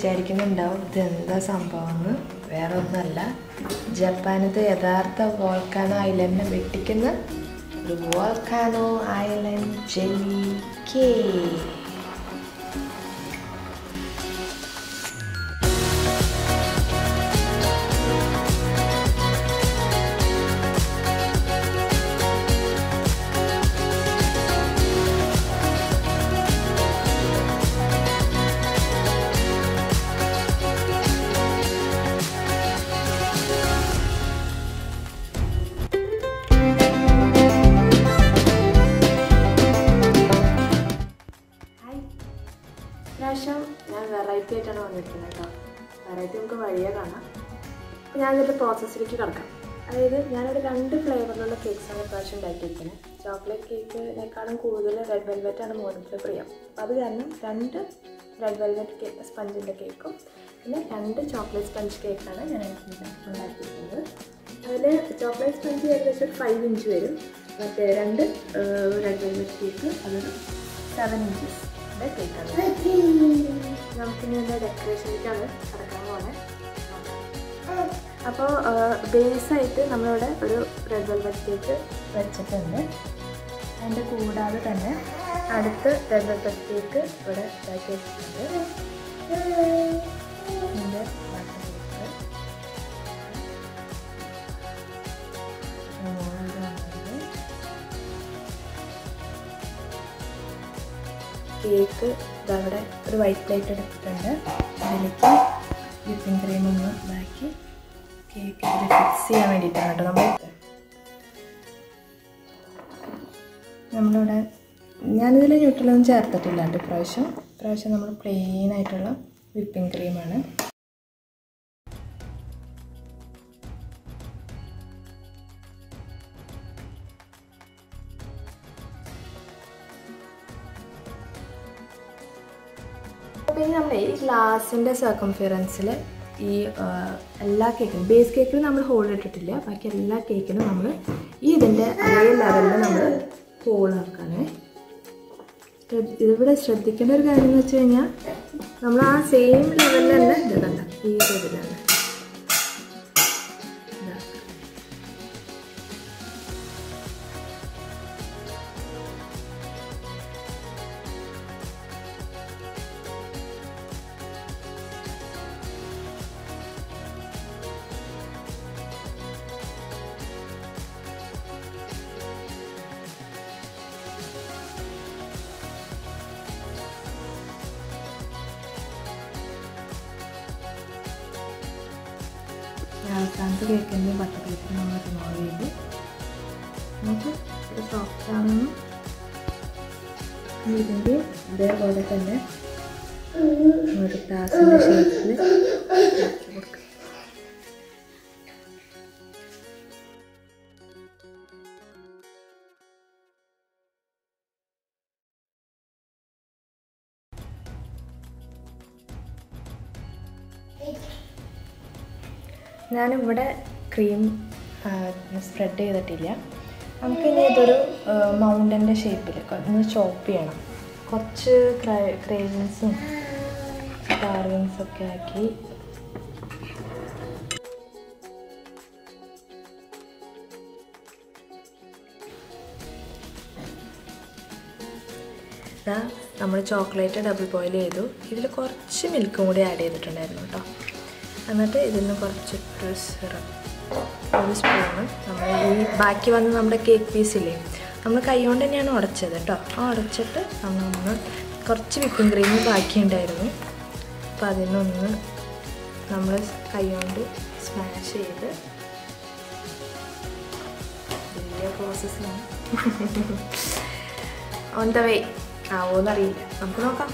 വിചാരിക്കുന്നുണ്ടാവും ഇതെന്താ സംഭവം എന്ന് വേറെ ഒന്നല്ല ജപ്പാനത്തെ യഥാർത്ഥ വോൾക്കാനോ ഐലൻഡിനെ വെട്ടിക്കുന്ന ഒരു വോൾക്കാനോ ഐലൻഡ് ജെല്ലി കേ ഹായ് പ്രാവശ്യം ഞാൻ വെറൈറ്റി ആയിട്ടാണ് വന്നിരിക്കുന്നത് കേട്ടോ വെറൈറ്റി നമുക്ക് വഴിയെ കാണാം അപ്പോൾ ഞാൻ ഇതിൻ്റെ പ്രോസസ്സിലേക്ക് കിടക്കാം അതായത് ഞാനൊരു രണ്ട് ഫ്ലേവറിലുള്ള കേക്ക്സാണ് പ്രാവശ്യം ഉണ്ടാക്കിയിരിക്കുന്നത് ചോക്ലേറ്റ് കേക്കിനേക്കാളും കൂടുതൽ റെഡ് വെൽവെറ്റാണ് മോനത്തിൽ പ്രിയം അപ്പോൾ അത് കാരണം രണ്ട് റെഡ് വെൽവെറ്റ് കേക്ക് സ്പഞ്ചിൻ്റെ കേക്കും പിന്നെ രണ്ട് ചോക്ലേറ്റ് സ്പഞ്ച് കേക്കാണ് ഞാൻ ഉണ്ടാക്കിയിരിക്കുന്നത് അതിൽ ചോക്ലേറ്റ് സ്പഞ്ച് ഏകദേശം ഒരു ഫൈവ് ഇഞ്ച് വരും മറ്റേ രണ്ട് റെഡ് വെൽവെറ്റ് കേക്ക് അതൊരു സെവൻ ഇഞ്ചസ് കേക്കാണ് നമുക്കിനി എൻ്റെ ഡെക്കറേഷനിലേക്കാണ് കിടക്കാൻ പോണേ അപ്പോൾ ബേസായിട്ട് നമ്മളിവിടെ ഒരു റെഡ് വെൽവെറ്റ് കേക്ക് വെച്ചിട്ടുണ്ട് അതിൻ്റെ കൂടാതെ തന്നെ അടുത്ത് റെഡ് വെൽവെറ്റ് കേക്ക് ഇവിടെ ഇതാക്കി വെച്ചിട്ടുണ്ട് ഇതിൻ്റെ ബട്ടർ കേക്ക് മുകളിൽ വന്നത് കേക്ക് ഇതവിടെ ഒരു വൈറ്റ് പ്ലേറ്റ് എടുത്തിട്ടുണ്ട് അതിലേക്ക് വിപ്പിംഗ് ക്രീം ഒന്ന് ഇതാക്കി കേക്ക് ഇതിൽ ഫിക്സ് ചെയ്യാൻ വേണ്ടിയിട്ടാണ് കേട്ടോ നമ്മൾ നമ്മളിവിടെ ഞാനിതിൽ ന്യൂട്രലൊന്നും ചേർത്തിട്ടില്ല കേട്ടോ ഇപ്രാവശ്യം ഇപ്രാവശ്യം നമ്മൾ പ്ലെയിൻ ആയിട്ടുള്ള വിപ്പിംഗ് ക്രീമാണ് പിന്നെ നമ്മൾ ഈ ഗ്ലാസിൻ്റെ സർക്കംഫിയറൻസിൽ ഈ ആ, എല്ലാ കേക്കിനും ബേസ് കേക്കിൽ നമ്മൾ ഹോൾ ഇട്ടിട്ടില്ല ബാക്കി എല്ലാ കേക്കിനും നമ്മൾ ഈ ഇതിൻ്റെ അതേ ലെവലിൽ നമ്മൾ ഹോൾ ആക്കാനേ ശ്രദ്ധ- ഇതിവിടെ ശ്രദ്ധിക്കേണ്ട ഒരു കാര്യം എന്ന് വെച്ച് കഴിഞ്ഞാൽ നമ്മൾ ആ സെയിം ലെവലിൽ തന്നെ ഇത് കണ്ട ഈ ഒരു ഇതിൽ തന്നെ ഇതാ. അവസാനത്തെ കേക്കിൻ്റെ ബട്ടർ പേപ്പർ നമ്മൾ റിമൂവ് ചെയ്ത് നമുക്ക് ഇത് സോഫ്റ്റ് ആണെന്നും ഇതിൻ്റെ ഇതേപോലെ തന്നെ ഒരു ഗ്ലാസിൻ്റെ ഷേപ്പിൽ ആക്കി കൊടുക്കുക ഞാനിവിടെ ക്രീം സ്പ്രെഡ് ചെയ്തിട്ടില്ല നമുക്കിനി ഇതൊരു മൗണ്ടൻ്റെ ഷേപ്പിൽ ഒന്ന് ചോപ്പ് ചെയ്യണം കുറച്ച് ക്രേവിങ്സും കാർവിങ്സും ഒക്കെ ആക്കി ഇതാ നമ്മൾ ചോക്ലേറ്റ് ഡബിൾ ബോയിൽ ചെയ്തു ഇതിൽ കുറച്ച് മിൽക്കും കൂടി ആഡ് ചെയ്തിട്ടുണ്ടായിരുന്നു കേട്ടോ എന്നിട്ട് ഇതിൽ നിന്ന് കുറച്ചിട്ട് സിറപ്പ് ഒരു സ്പൂണ് നമ്മൾ ഈ ബാക്കി വന്ന് നമ്മുടെ കേക്ക് പീസില്ലേ നമ്മൾ കൈകൊണ്ട് തന്നെയാണ് ഉടച്ചത് കേട്ടോ ആ ഉടച്ചിട്ട് നമ്മളൊന്ന് കുറച്ച് വിപ്പിംഗ് ക്രീം ബാക്കിയുണ്ടായിരുന്നു അപ്പോൾ അതിനൊന്ന് നമ്മൾ കൈകൊണ്ട് സ്മാഷ് ചെയ്ത് വലിയ പ്രോസസ്സാണ് ഓൺ ദ വേ ആവോന്നറിയില്ല നമുക്ക് നോക്കാം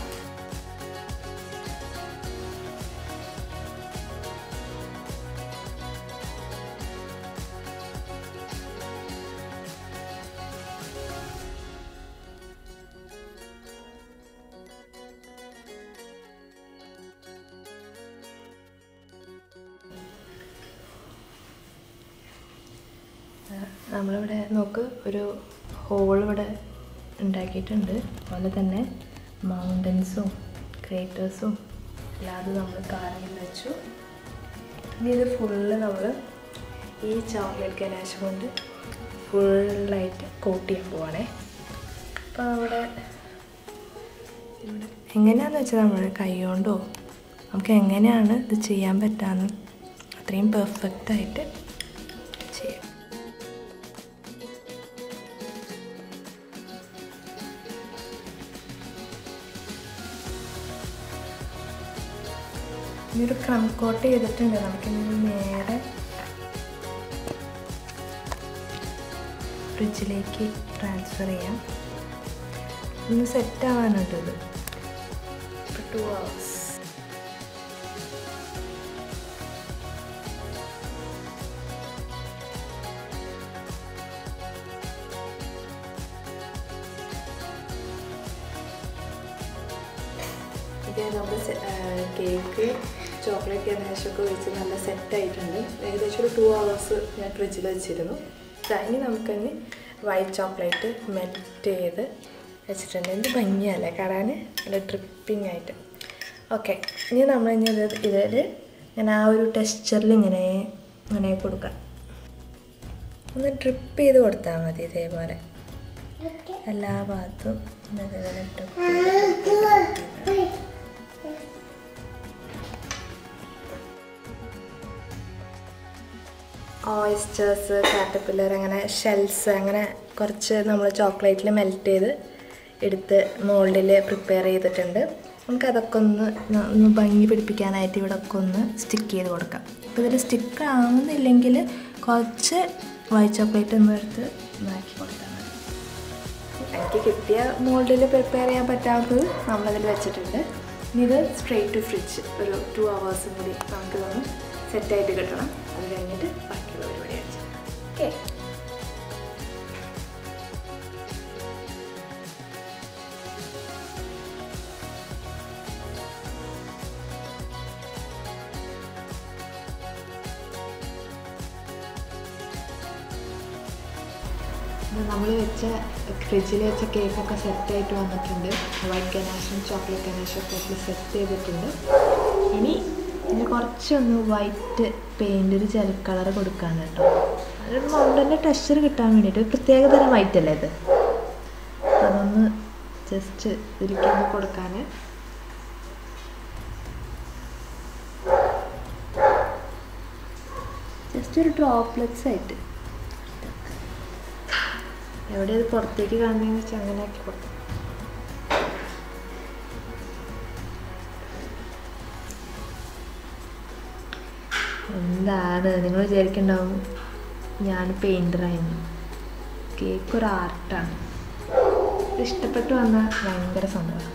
നമ്മളിവിടെ നോക്ക് ഒരു ഹോൾ ഇവിടെ ഉണ്ടാക്കിയിട്ടുണ്ട് അതുപോലെ തന്നെ മൗണ്ടൻസും ക്രേറ്റേഴ്സും അല്ലാതെ നമ്മൾ കറിയിൽ വെച്ചു ഇനി ഇത് ഫുള്ള് നമ്മൾ ഈ ചോക്ലേറ്റ് ഗനാശ് കൊണ്ട് ഫുള്ളായിട്ട് കോട്ട് ചെയ്യാൻ പോവാണേ അപ്പോൾ നമ്മുടെ ഇവിടെ എങ്ങനെയാണെന്ന് വെച്ചാൽ നമ്മൾ കൈ കൊണ്ടോ നമുക്ക് എങ്ങനെയാണ് ഇത് ചെയ്യാൻ പറ്റാന്ന് അത്രയും പെർഫെക്റ്റ് ആയിട്ട് ചെയ്യാം ഇനി ഒരു ക്രം കോട്ട് ചെയ്തിട്ടുണ്ട് നമുക്കിനി നേരെ ഫ്രിഡ്ജിലേക്ക് ട്രാൻസ്ഫർ ചെയ്യാം ഒന്ന് സെറ്റ് ആവാനുണ്ട് ഇത് ടു അവേഴ്സ് ഇത് നമ്മൾ കേക്ക് ചോക്ലേറ്റ് ഗണേശൊക്കെ വെച്ച് നല്ല സെറ്റായിട്ടുണ്ട് ഏകദേശം ഒരു ടു അവേഴ്സ് ഞാൻ ഫ്രിഡ്ജിൽ വെച്ചിരുന്നു ദാ ഇനി നമുക്കതിന് വൈറ്റ് ചോക്ലേറ്റ് മെൽറ്റ് ചെയ്ത് വെച്ചിട്ടുണ്ട് എന്ത് ഭംഗിയല്ലേ കാണാൻ നല്ല ഡ്രിപ്പിംഗ് ആയിട്ട് ഓക്കെ ഇനി നമ്മൾ ഇനി ഇത് ഇതിൽ ഞാൻ ആ ഒരു ടെക്സ്ചറിൽ ഇങ്ങനെ ഇങ്ങനെ കൊടുക്കാം ഒന്ന് ഡ്രിപ്പ് ചെയ്ത് കൊടുത്താൽ മതി ഇതേപോലെ എല്ലാ ഭാഗത്തും ഇതേപോലെ ഡ്രിപ്പ് ചെയ്ത് ഓയിസ്റ്റേഴ്സ് കാറ്റപ്പില്ലർ അങ്ങനെ ഷെൽസ് അങ്ങനെ കുറച്ച് നമ്മൾ ചോക്ലേറ്റിൽ മെൽറ്റ് ചെയ്ത് എടുത്ത് മോൾഡിൽ പ്രിപ്പയർ ചെയ്തിട്ടുണ്ട് നമുക്ക് അതൊക്കെ ഒന്ന് ന- ഒന്ന് ഭംഗി പിടിപ്പിക്കാനായിട്ട് ഇവിടെ ഒക്കെ ഒന്ന് സ്റ്റിക്ക് ചെയ്ത് കൊടുക്കാം അപ്പോൾ ഇതിൽ സ്റ്റിക്ക് ആവുന്നില്ലെങ്കിൽ കുറച്ച് വൈറ്റ് ചോക്ലേറ്റ് ഒന്ന് എടുത്ത് ഇതാക്കി കൊടുത്താൽ മതി എനിക്ക് കിട്ടിയ മോൾഡിൽ പ്രിപ്പയർ ചെയ്യാൻ പറ്റാത്തത് നമ്മളതിൽ വെച്ചിട്ടുണ്ട് ഇനി ഇത് സ്ട്രെയിറ്റ് ടു ഫ്രിഡ്ജ് ഒരു ടു അവേഴ്സും കൂടി നമുക്കിതൊന്ന് സെറ്റായിട്ട് കിട്ടണം അത് കഴിഞ്ഞിട്ട് ബാക്കിയുള്ള പരിപാടി വെച്ച് ഓക്കെ നമ്മൾ വെച്ച ഫ്രിഡ്ജിൽ വെച്ച കേക്കൊക്കെ സെറ്റായിട്ട് വന്നിട്ടുണ്ട് വൈറ്റ് ഗനാഷും ചോക്ലേറ്റ് ഗനാഷും ഒക്കെ അതിൽ സെറ്റ് ചെയ്തിട്ടുണ്ട് ഇനി ഇതിന് കുറച്ചൊന്ന് വൈറ്റ് പെയിൻ്റ് ഒരു ജെൽ കളർ കൊടുക്കാണ് കേട്ടോ അതൊരു മൗണ്ടൻ്റെ ടെക്സ്ചർ കിട്ടാൻ വേണ്ടിയിട്ട് ഒരു പ്രത്യേക തരം വൈറ്റ് അല്ലേ ഇത് അതൊന്ന് ജസ്റ്റ് ഇതിലേക്കൊന്ന് കൊടുക്കാൻ ജസ്റ്റ് ഒരു ഡ്രോപ്ലെറ്റ്സ് ആയിട്ട് എവിടെ അത് പുറത്തേക്ക് കാണുന്നതെന്ന് വെച്ചാൽ അങ്ങനെ ആക്കി കൊടുക്കും എന്താണ് നിങ്ങൾ വിചാരിക്കണ്ടാവും ഞാൻ പെയിൻറ്ററായിരുന്നു കേക്ക് ഒരു ആർട്ടാണ് ഇഷ്ടപ്പെട്ടു വന്നാൽ ഭയങ്കര സന്തോഷം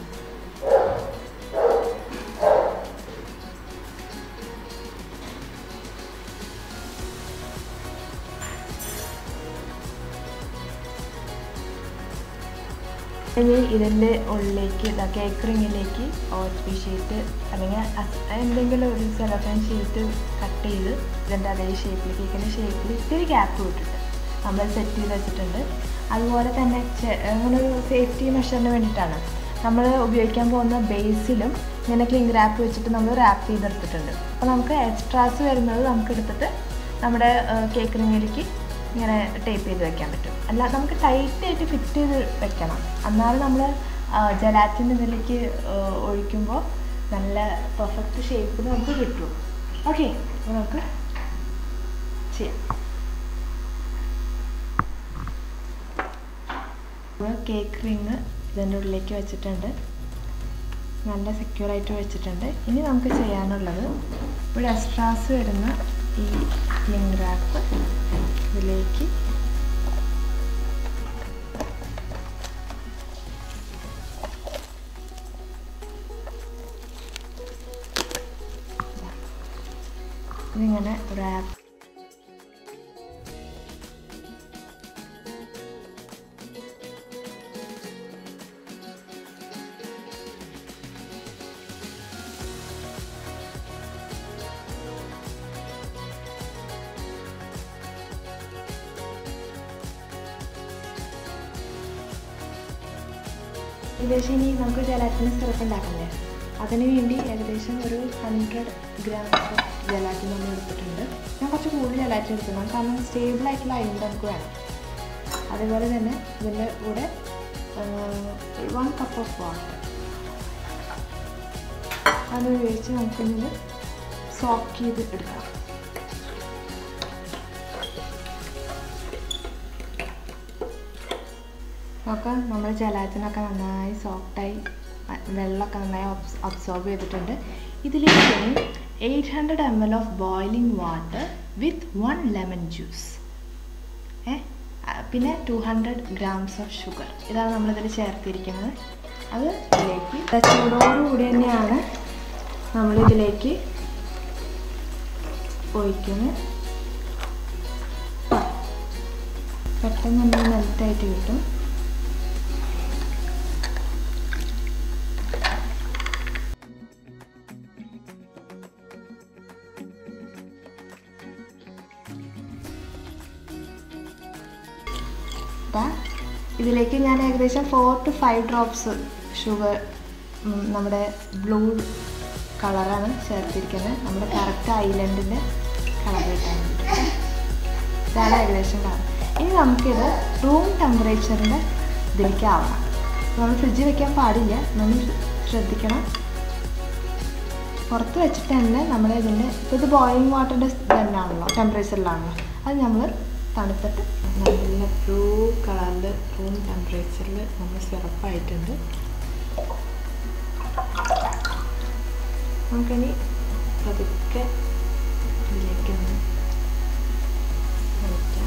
ഇനി ഇതിൻ്റെ ഉള്ളിലേക്ക് ഇതാ കേക്ക് റിങ്ങിലേക്ക് ഓച്ച് ഷീറ്റ് അല്ലെങ്കിൽ അസ്- എന്തെങ്കിലും ഒരു സെലഫൻ ഷീറ്റ് കട്ട് ചെയ്ത് ഇതിൻ്റെ അതേ ഷേപ്പിൽ കേക്കിൻ്റെ ഷേപ്പിൽ ഇത്തിരി ഗ്യാപ്പ് വിട്ടിട്ട് നമ്മൾ സെറ്റ് ചെയ്ത് വെച്ചിട്ടുണ്ട് അതുപോലെ തന്നെ ചെ- അങ്ങനെ ഒരു സേഫ്റ്റി മെഷറിന് വേണ്ടിയിട്ടാണ് നമ്മൾ ഉപയോഗിക്കാൻ പോകുന്ന ബേസിലും ഇങ്ങനെ ക്ലീൻ റാപ്പ് വെച്ചിട്ട് നമ്മൾ റാപ്പ് ചെയ്തെടുത്തിട്ടുണ്ട് അപ്പോൾ നമുക്ക് എക്സ്ട്രാസ് വരുന്നത് നമുക്ക് എടുത്തിട്ട് നമ്മുടെ കേക്ക് റിങ്ങിലേക്ക് ഇങ്ങനെ ടേപ്പ് ചെയ്ത് വെക്കാൻ പറ്റും അല്ല നമുക്ക് ടൈറ്റ് ആയിട്ട് ഫിറ്റ് ചെയ്ത് വെക്കണം എന്നാലും നമ്മൾ ജലാറ്റിൻ ഇതിലേക്ക് ആ, ഒഴിക്കുമ്പോൾ നല്ല പെർഫെക്റ്റ് ഷേപ്പിൽ നമുക്ക് കിട്ടും ഓക്കെ അപ്പോൾ നമുക്ക് ചെയ്യാം നമ്മൾ കേക്ക് റിങ് ഇതിൻ്റെ ഉള്ളിലേക്ക് വെച്ചിട്ടുണ്ട് നല്ല secure ആയിട്ട് വെച്ചിട്ടുണ്ട് ഇനി നമുക്ക് ചെയ്യാനുള്ളത് ഇവിടെ എക്സ്ട്രാസ് വരുന്ന ഈ ക്ലിംഗ് റാപ്പ് ഇതിലേക്ക് ഇതിങ്ങനെ റാപ്പ് ഏകദേശം ഇനി നമുക്ക് ജലാറ്റിന് സിറപ്പ് ഉണ്ടാക്കണ്ടേ അതിന് വേണ്ടി ഏകദേശം ഒരു ഹൺഡ്രഡ് ഗ്രാംസ് ഓഫ് ജലാറ്റിൻ നമ്മൾ എടുത്തിട്ടുണ്ട് ഞാൻ കുറച്ച് കൂടുതൽ ജലാറ്റിൻ എടുക്കണം കാരണം സ്റ്റേബിൾ ആയിട്ടുള്ള അയൺ നമുക്ക് വേണം അതേപോലെ തന്നെ ഇതിൻ്റെ കൂടെ വൺ കപ്പ് ഓഫ് വാട്ടർ അത് ഉപയോഗിച്ച് നമുക്കിതിന് സോക്ക് ചെയ്ത് എടുക്കാം ഒക്കെ നമ്മൾ ജലാറ്റിനൊക്കെ നന്നായി സോഫ്റ്റായി വെള്ളമൊക്കെ നന്നായി അബ്സോർബ് ചെയ്തിട്ടുണ്ട് ഇതിലേക്ക് eight hundred M L of boiling water with one lemon juice ഏ ആ, പിന്നെ two hundred grams of sugar ഇതാണ് നമ്മളിതിൽ ചേർത്തിരിക്കുന്നത് അത് ഇതിലേക്ക് ചൂടോടുകൂടി തന്നെയാണ് നമ്മളിതിലേക്ക് ഒഴിക്കുന്നത് പെട്ടെന്ന് നമ്മൾ മെൽറ്റായിട്ട് കിട്ടും ദാ ഇതിലേക്ക് ഞാൻ ഏകദേശം four to five drops sugar നമ്മുടെ ബ്ലൂ കളറാണ് ചേർത്തിരിക്കുന്നത് നമ്മുടെ കറക്റ്റ് ഐലൻഡിൻ്റെ കളർ കിട്ടാൻ വേണ്ടിയിട്ട് ഇതാണ് ഏകദേശം കളർ ഇനി നമുക്കിത് റൂം ടെമ്പറേച്ചറിൻ്റെ ഇതിലേക്ക് ആവണം നമ്മൾ ഫ്രിഡ്ജിൽ വെക്കാൻ പാടില്ല നമ്മൾ ശ്രദ്ധിക്കണം പുറത്ത് വെച്ചിട്ട് തന്നെ നമ്മൾ ഇതിൻ്റെ ഇപ്പോൾ ഇത് ബോയിലിംഗ് വാട്ടറിൻ്റെ തന്നെയാണല്ലോ ടെമ്പറേച്ചറിലാണല്ലോ അത് നമ്മൾ തണുത്തിട്ട് നല്ല ബ്ലൂ കളറിൽ റൂം ടെമ്പറേച്ചറിൽ നമ്മൾ സിറപ്പായിട്ടുണ്ട് നമുക്കിനി പതുക്കെ ഇതിലേക്കൊന്ന് ഒഴിക്കാം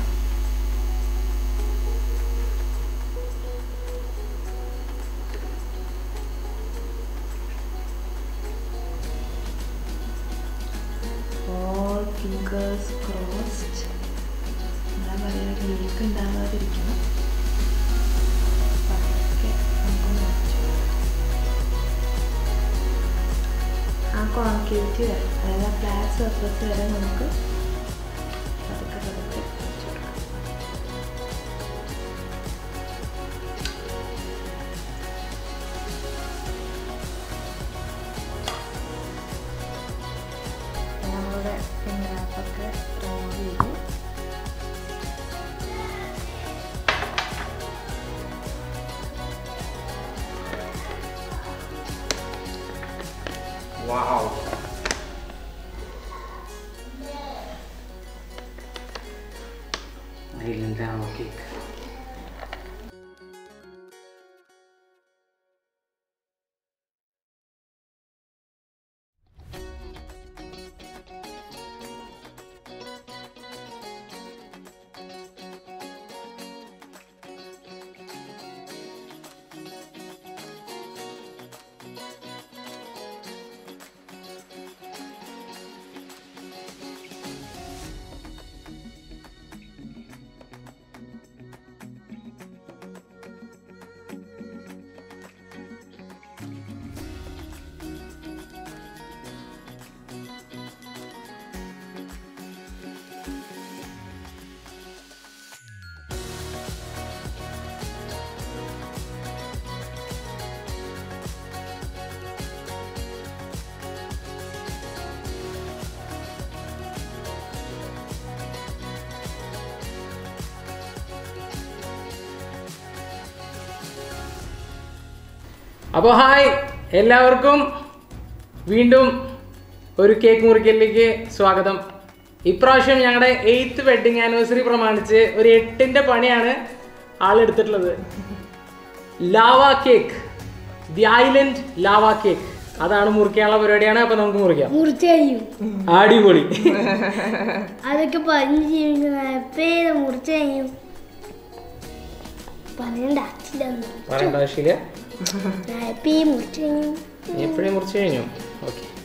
all fingers crossed എന്താ പറയുക ലീക്ക് ഉണ്ടാവാതിരിക്കണം പതുക്കെ നമുക്കൊന്ന് ഒഴിച്ചു ആ കോൺകേവിറ്റി വരെ അതായത് ആ ഫ്ലാറ്റ് സർഫസ് വരെ നമുക്ക് പതുക്കെ പതുക്കെ ഒഴിച്ചു കൊടുക്കാം നമ്മളുടെ പിന്നാപ്പൊക്കെ റിമൂവ് ചെയ്തു Wow. Island lava cake. അപ്പോൾ ഹായ് എല്ലാവർക്കും വീണ്ടും ഒരു കേക്ക് മുറിക്കലിലേക്ക് സ്വാഗതം ഇപ്രാവശ്യം ഞങ്ങളുടെ എയ്ത്ത് വെഡിങ് ആനിവേഴ്സറി പ്രമാണിച്ച് ഒരു എട്ടിൻ്റെ പണിയാണ് ആളെടുത്തിട്ടുള്ളത് lava cake the island lava cake അതാണ് മുറിക്കാനുള്ള പരിപാടിയാണ് അപ്പൊ നമുക്ക് മുറിക്കാം മുറിച്ച് കഴിഞ്ഞു അടിപൊളി അതൊക്കെ പറഞ്ഞു പേര് മുറിച്ച് കഴിഞ്ഞു പറയണ്ട അച്ഛൻ പറയേണ്ട ആവശ്യമില്ല ഹാപ്പി മുറിച്ച് കഴിഞ്ഞു എപ്പോഴും മുറിച്ച് കഴിഞ്ഞു ഓക്കെ